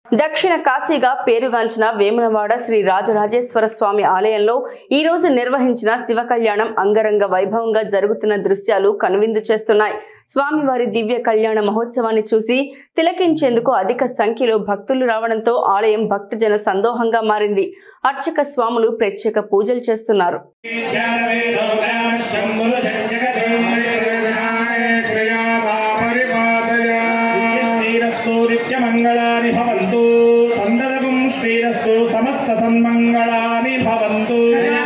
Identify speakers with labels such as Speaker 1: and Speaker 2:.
Speaker 1: దక్షిణ కాశీగా పేరుగాంచిన వేములవాడ శ్రీ రాజరాజేశ్వర స్వామి ఆలయంలో ఈ రోజు నిర్వహించిన శివ కళ్యాణం అంగరంగ వైభవంగా జరుగుతున్న దృశ్యాలు కనువిందు చేస్తున్నాయి స్వామివారి దివ్య కళ్యాణ మహోత్సవాన్ని చూసి తిలకించేందుకు అధిక సంఖ్యలో భక్తులు రావడంతో ఆలయం భక్తజన సందోహంగా మారింది అర్చక స్వాములు ప్రత్యేక పూజలు చేస్తున్నారు
Speaker 2: నిత్యమంగళాని భవంతు సందర్భం శ్రీరస్తు సమస్త సన్మంగళాని భవంతు